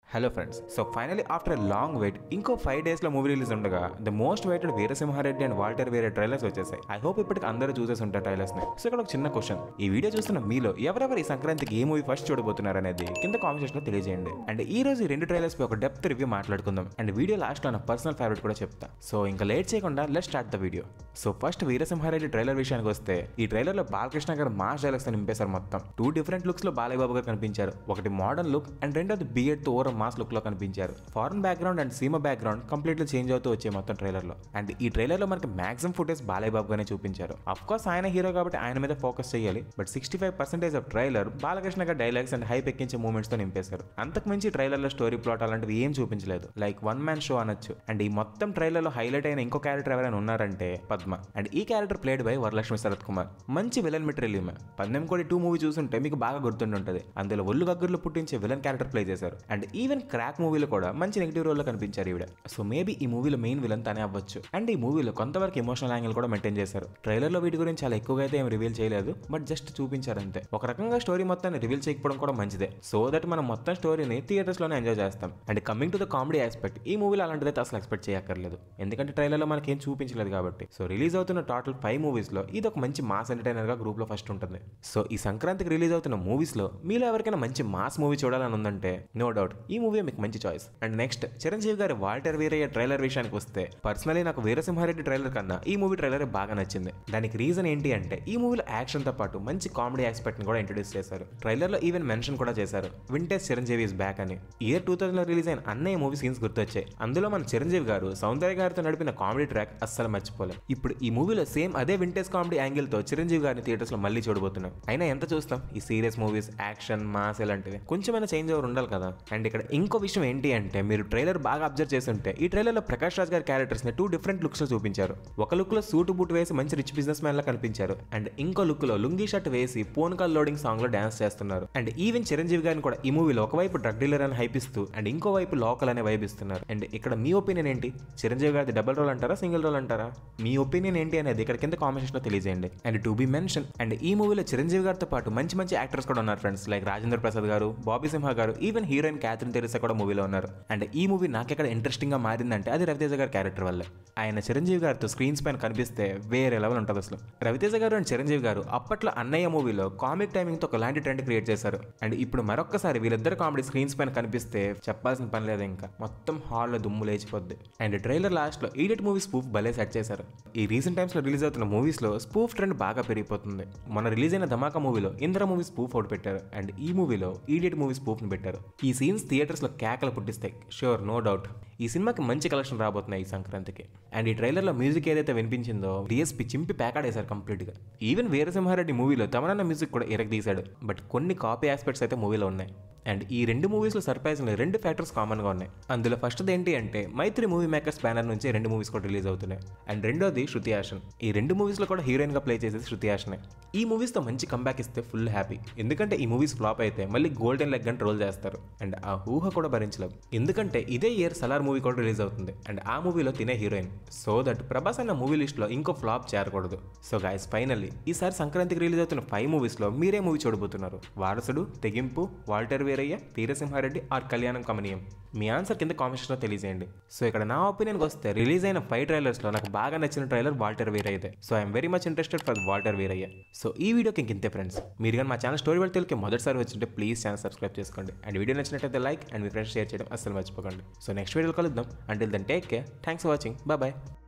hello friends so finally after a long wait ఇంకో five days లో movie release ఉండగా the most waited Veera Simha Reddy and Waltair వేరే trailers వచ్చేసాయి I hope ఇప్పటికి అందరూ చూసేసి ఉంటారు ట్రైలర్స్ ని సో ఇక్కడ ఒక చిన్న క్వశ్చన్ ఈ వీడియో చూస్తున్న మీలో ఎవరెవరు ఈ సంక్రాంతికి ఏ మూవీ ఫస్ట్ చూడబోతున్నారు అనేది కింద కామెంట్ సెక్షన్ లో తెలియజేయండి అండ్ ఈ రోజు ఈ రెండు ట్రైలర్స్ పై ఒక డెప్త్ రివ్యూ మాట్లాడుకుందాం అండ్ వీడియో లాస్ట్ లో నా పర్సనల్ ఫేవరెట్ కూడా చెప్తా సో ఇంకా లేట్ చేయకుండా let start the video so first Veera Simha Reddy trailer విషయానికి వస్తే ఈ ట్రైలర్ లో బాలకృష్ణ గారు మాస్ డైలాగ్స్ తో నింపేశారు మొత్తం టూ డిఫరెంట్ లుక్స్ లో బాలయ్య బాబు గారు కనిపించారు ఒకటి మోడర్న్ లుక్ అండ్ రెండోది బియడ్ తో ఓవర్ మాస్ లుక్ లో కనిపించారు ఫారెన్ బ్యాక్గ్రౌండ్ అండ్ సీమ బ్యాక్గ్రౌండ్ కంప్లీట్లీ చేంజ్ అవుతూ వచ్చే మొత్తం ట్రైలర్ లో అండ్ ఈ ట్రైలర్ లో మనకి మాక్సిమం ఫుటేజ్ బాలయ్య బాబు గానే చూపించారు అఫ్ కోర్స్ ఆయన హీరో కాబట్టి ఆయన మీద ఫోకస్ చేయాలి but sixty five percentage of trailer Balakrishna గారి డైలాగ్స్ అండ్ హైప్ ఎక్కించే మూమెంట్స్ తో నింపేశారు అంతకు మించి ట్రైలర్ లో స్టోరీ ప్లాట్ అలాంటివి ఏం చూపించలేదు లైక్ వన్ మ్యాన్ షో అనొచ్చు అండ్ ఈ మొత్తం ట్రైలర్ లో హైలైట్ అయిన ఇంకో క్యారెక్టర్ ఎవరైనా ఉన్నారంటే పద్మ అండ్ ఈ character played by Varalakshmi Sarath Kumar మంచి విలన్ మెటీరియల్ ఈమె పన్నెం కోడి టూ మూవీ చూసుంటే మీకు బాగా గుర్తుండుంటది అందులో ఒళ్ళు గగ్గుర్లు పుట్టించే విలన్ క్యారెక్టర్ ప్లే చేశారు అండ్ ఈవెన్ క్రాక్ మూవీలో కూడా మంచి నెగిటివ్ రోల్ లో కనిపించారు ఈవిడ సో మేబీ ఈ మూవీలో మెయిన్ విలన్ తనే అవ్వచ్చు అండ్ ఈ మూవీలో కొంతవరకు ఎమోషనల్ యాంగిల్ కూడా మెయింటైన్ చేశారు ట్రైలర్ లో వీటి గురించి చాలా ఎక్కువగా అయితే ఏం రివీల్ చేయలేదు బట్ జస్ట్ చూపించారు అంతే ఒక రకంగా స్టోరీ మొత్తాన్ని రివీల్ చేయకపోవడం కూడా మంచిదే సో దట్ మనం మొత్తం స్టోరీని థియేటర్స్ లోనే ఎంజాయ్ చేస్తాం and coming to the comedy aspect ఈ మూవీలో అలాంటిదైతే అసలు ఎక్స్పెక్ట్ చేయక్కర్లేదు ఎందుకంటే ట్రైలర్ లో మనకి ఏం చూపించలేదు కాబట్టి సో రిలీజ్ అవుతున్న టోటల్ ఫైవ్ మూవీస్ లో ఇది ఒక మంచి మాస్ ఎంటర్టైనర్ గా గ్రూప్ లో ఫస్ట్ ఉంటుంది సో ఈ సంక్రాంతికి రిలీజ్ అవుతున్న మూవీస్ లో మీలో ఎవరికైనా మంచి మాస్ మూవీ చూడాలని ఉందంటే నో డౌట్ ఈ మూవీ మీకు మంచి చాయిస్ అండ్ నెక్స్ట్ చిరంజీవి గారి వాల్టర్ వీరయ్య ట్రైలర్ విషయానికి వస్తే పర్సనలీ నాకు వీరసింహారెడ్డి ట్రైలర్ కన్నా ఈ మూవీ ట్రైలర్ బాగా నచ్చింది దానికి రీజన్ ఏంటి అంటే ఈ మూవీలో యాక్షన్ తో పాటు మంచి కామెడీ ఆస్పెక్ట్ ని కూడా ఇంట్రడ్యూస్ చేశారు ట్రైలర్ లో ఈవెన్ మెన్షన్ కూడా చేశారు వింటేజ్ చిరంజీవి ఇస్ బ్యాక్ అని ఇయర్ టూ థౌసండ్ లో రిలీజ్ అయిన అన్నయ్య మూవీ సీన్స్ గుర్తొచ్చాయి అందులో మన చిరంజీవి గారు సౌందర్య గారితో నడిపిన కామెడీ ట్రాక్ అస్సలు మర్చిపోలేదు ఇప్పుడు ఈ మూవీలో సేమ్ అదే వింటేజ్ కామెడీ యాంగిల్ తో చిరంజీవి గారిని థియేటర్స్ లో మళ్ళీ చూడబోతున్నాం అయినా ఎంత చూస్తాం ఈ సీరియస్ మూవీస్ యాక్షన్ మాస్ ఇలాంటివి కొంచెమైనా చేంజ్ ఓవర్ ఉండాలి కదా అండ్ ఇక్కడ ఇంకో విషయం ఏంటి అంటే మీరు ట్రైలర్ బాగా అబ్జర్వ్ చేస్తుంటే ఈ ట్రైలర్ లో ప్రకాష్ రాజ్ గారి క్యారెక్టర్స్ ని టూ డిఫరెంట్ లుక్స్ లో చూపించారు ఒక లుక్ లో సూట్ బూట్ వేసి మంచి రిచ్ బిజినెస్ మ్యాన్ లా కనిపించారు అండ్ ఇంకో లుక్ లో లుంగీ షర్ట్ వేసి పోన్కాల్ లోడింగ్ సాంగ్ లో డాన్స్ చేస్తున్నారు అండ్ ఈవెన్ చిరంజీవి గారిని కూడా ఈ మూవీలో ఒకవైపు డ్రగ్ డీలర్ అని హైపిస్తూ అండ్ ఇంకో వైపు లోకల్ అనే వైబ్ ఇస్తున్నారు అండ్ ఇక్కడ మీ ఒపీనియన్ ఏంటి చిరంజీవి గారిది డబుల్ రోల్ అంటారా సింగిల్ రోల్ అంటారా మీ ఒపీనియన్ ఏంటి అనేది ఇక్కడ కింద కామెంట్స్ లో తెలియజేయండి and to be mention and ఈ మూవీలో చిరంజీవి గారితో పాటు మంచి మంచి యాక్టర్స్ కూడా ఉన్నారు ఫ్రెండ్స్ లైక్ రాజేంద్ర ప్రసాద్ గారు బాబీ సింహ గారు ఈవెన్ హీరోయిన్ క్యాథరిన్ తెరిసా కూడా మూవీలో ఉన్నారు అండ్ ఈ మూవీ నాకెక్కడ ఇంట్రెస్టింగ్ గా మారిందంటే అది రవితేజ గారి క్యారెక్టర్ వల్లే ఆయన చిరంజీవి గారితో స్క్రీన్స్ పైన కనిపిస్తే వేరే లెవెల్ ఉంటుంది అసలు రవితేజ గారు అండ్ చిరంజీవి గారు అప్పట్లో అన్నయ్య మూవీలో కామిక్ టైమింగ్ తో ఒకలాంటి ట్రెండ్ క్రియేట్ చేశారు అండ్ ఇప్పుడు మరొకసారి వీళ్ళిద్దరు కామెడీ స్క్రీన్స్ పైన కనిపిస్తే చెప్పాల్సిన పని లేదు ఇంకా మొత్తం హాల్లో దుమ్ము లేచిపోద్ది అండ్ ట్రైలర్ లాస్ట్ లో ఈడియట్ మూవీ స్పూఫ్ భలే సెట్ చేశారు ఈ రీసెంట్ టైమ్స్ లో రిలీజ్ అవుతున్న మూవీస్ లో స్పూఫ్ ట్రెండ్ బాగా పెరిగిపోతుంది మొన్న రిలీజ్ అయిన ధమాకా మూవీలో ఇంద్ర మూవీ స్పూఫ్ అవుట్ పెట్టారు అండ్ ఈ మూవీలో ఈడియట్ మూవీ స్పూఫ్ ని పెట్టారు ఈ సీన్స్ థియేటర్స్ లో కేకలు పుట్టిస్తాయి షూర్ నో డౌట్ ఈ సినిమాకి మంచి కలెక్షన్ రాబోతున్నాయి ఈ సంక్రాంతికి అండ్ ఈ ట్రైలర్ లో మ్యూజిక్ ఏదైతే వినిపించిందో డిఎస్పి చింపి ప్యాకాడేశారు కంప్లీట్ గా ఈవెన్ వీరసింహారెడ్డి మూవీలో తమనన్న మ్యూజిక్ కూడా ఇరగ తీశాడు బట్ కొన్ని కాపీ ఆస్పెక్ట్స్ అయితే మూవీలో ఉన్నాయి అండ్ ఈ రెండు మూవీస్లో సర్ప్రైజ్ రెండు ఫ్యాక్టర్స్ కామన్గా ఉన్నాయి అందులో ఫస్ట్ ఏంటి అంటే మైత్రి మూవీ మేకర్స్ బ్యానర్ నుంచి రెండు మూవీస్ కూడా రిలీజ్ అవుతున్నాయి అండ్ రెండోది శృతి హాసన్ ఈ రెండు మూవీస్లో కూడా హీరోయిన్గా ప్లే చేసేది శృతి హాసనే ఈ మూవీస్తో మంచి కంబ్యాక్ ఇస్తే ఫుల్ హ్యాపీ ఎందుకంటే ఈ మూవీస్ ఫ్లాప్ అయితే మళ్ళీ గోల్డెన్ లెగ్ అని రోల్ చేస్తారు అండ్ ఆ ఊహ కూడా భరించలేవు ఎందుకంటే ఇదే ఇయర్ సలార్ మూవీ కూడా రిలీజ్ అవుతుంది అండ్ ఆ మూవీలో తినే హీరోయిన్ సో దట్ ప్రభాస్ అన్న మూవీ లిస్ట్లో ఇంకో ఫ్లాప్ చేరకూడదు సో గాయస్ ఫైనల్లీ ఈసారి సంక్రాంతికి రిలీజ్ అవుతున్న ఫైవ్ మూవీస్లో మీరే మూవీ చూడబోతున్నారు వారసుడు తెగింపు వాల్టర్ వీరయ్య తీరసింహారెడ్డి ఆర్ కళ్యాణం కమనీయం మీ ఆన్సర్ కింద కామెంట్స్లో తెలియజేయండి సో ఇక్కడ నా ఒపీనియన్కి వస్తే రిలీజ్ అయిన ఫైవ్ ట్రైలర్స్లో నాకు బాగా నచ్చిన ట్రైలర్ వాల్టర్ వీరయ్యదే so I'm very much interested for Waltair Veerayya so ఈ వీడియోకి ఇంతే ఫ్రెండ్స్ మీరు కానీ మా ఛానల్ స్టోరీ వెళ్తే మొదటిసారి వచ్చింటే ప్లీజ్ ఛానల్ సబ్స్క్రైబ్ చేసుకోండి అండ్ వీడియో నచ్చినట్లయితే లైక్ అండ్ మీ ఫ్రెండ్స్ షేర్ చేయడం అస్సలు మర్చిపోకండి సో నెక్స్ట్ వీడియో కలుద్దాం until then take care thanks for watching bye